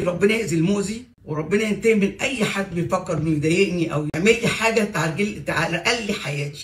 ربنا يأذي المؤذي وربنا ينتهي من اي حد بيفكر انه يضايقني او يعمل لي حاجه تعجل تعرقل لي حياتي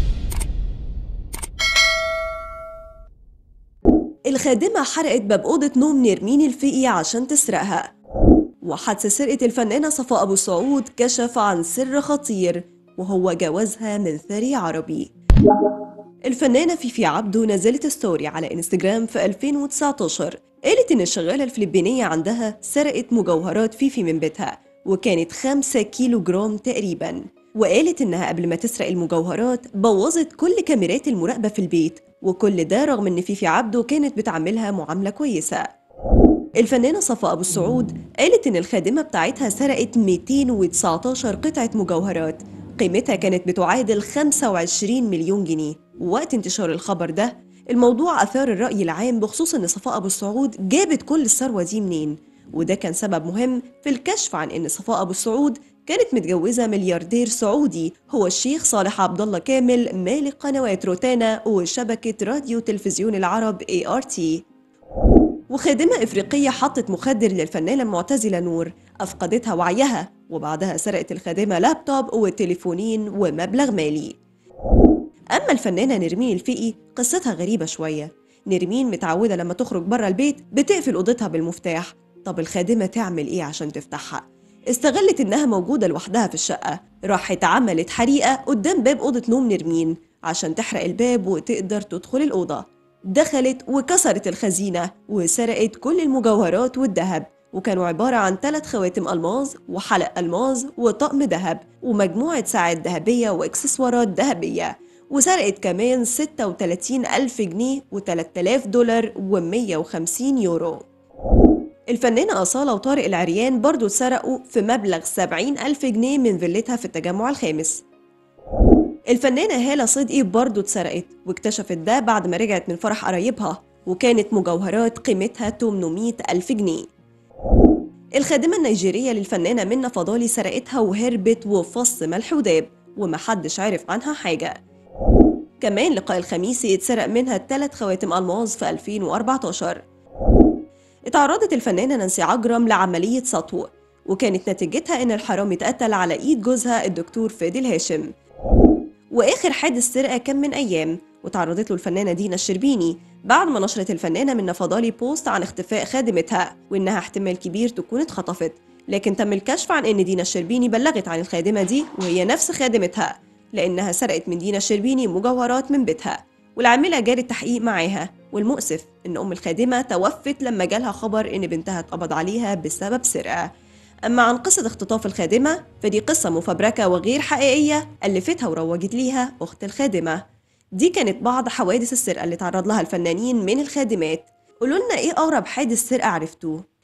الخادمة حرقت باب أوضة نوم نرمين الفقي عشان تسرقها وحادث سرقة الفنانة صفاء أبو سعود كشف عن سر خطير وهو جوازها من ثري عربي الفنانة فيفي عبده نزلت ستوري على انستجرام في 2019 قالت إن الشغالة الفلبينية عندها سرقت مجوهرات فيفي من بيتها وكانت 5 كيلو جرام تقريبا وقالت إنها قبل ما تسرق المجوهرات بوظت كل كاميرات المراقبة في البيت وكل ده رغم إن فيفي عبده كانت بتعاملها معاملة كويسة الفنانة صفاء أبو السعود قالت إن الخادمة بتاعتها سرقت 219 قطعة مجوهرات قيمتها كانت بتعادل 25 مليون جنيه ووقت انتشار الخبر ده الموضوع أثار الرأي العام بخصوص إن صفاء أبو السعود جابت كل الثروة دي منين وده كان سبب مهم في الكشف عن إن صفاء أبو السعود كانت متجوزة ملياردير سعودي هو الشيخ صالح عبد الله كامل مالك قنوات روتانا وشبكة راديو تلفزيون العرب ART وخادمة إفريقية حطت مخدر للفنانة المعتزلة نور أفقدتها وعيها وبعدها سرقت الخادمة لابتوب وتليفونين ومبلغ مالي أما الفنانة نرمين الفقي قصتها غريبة شوية نرمين متعودة لما تخرج بره البيت بتقفل أوضتها بالمفتاح طب الخادمة تعمل إيه عشان تفتحها؟ استغلت إنها موجودة لوحدها في الشقة راحت عملت حريقة قدام باب أوضة نوم نرمين عشان تحرق الباب وتقدر تدخل الأوضة دخلت وكسرت الخزينة وسرقت كل المجوهرات والذهب وكانوا عبارة عن ثلاث خواتم ألماظ وحلق ألماظ وطقم ذهب ومجموعة ساعات ذهبية وإكسسوارات ذهبية وسرقت كمان 36 ألف جنيه و3000 دولار و150 يورو الفنانة أصالة وطارق العريان برضو اتسرقوا في مبلغ 70 ألف جنيه من فيلتها في التجمع الخامس الفنانة هالة صدقي برضو اتسرقت واكتشفت ده بعد ما رجعت من فرح قرايبها وكانت مجوهرات قيمتها 800 ألف جنيه الخادمة النيجيرية للفنانة منى فضالي سرقتها وهربت وفص ملح وداب ومحدش عرف عنها حاجة كمان لقاء الخميسي اتسرق منها ثلاث خواتم ألماظ في 2014 اتعرضت الفنانة نانسي عجرم لعملية سطو وكانت نتيجتها إن الحرامي اتقتل على إيد جوزها الدكتور فادي الهاشم واخر حادث سرقه كان من ايام وتعرضت له الفنانه دينا الشربيني بعد ما نشرت الفنانه منى فضالي بوست عن اختفاء خادمتها وانها احتمال كبير تكون اتخطفت لكن تم الكشف عن ان دينا الشربيني بلغت عن الخادمه دي وهي نفس خادمتها لانها سرقت من دينا الشربيني مجوهرات من بيتها والعامله جاري التحقيق معاها والمؤسف ان ام الخادمه توفت لما جالها خبر ان بنتها اتقبض عليها بسبب سرقه أما عن قصة اختطاف الخادمة فدي قصة مفبركة وغير حقيقية ألفتها وروجت ليها أخت الخادمة دي كانت بعض حوادث السرقة اللي تعرض لها الفنانين من الخادمات قولوا لنا إيه أغرب حادث سرقة عرفتوه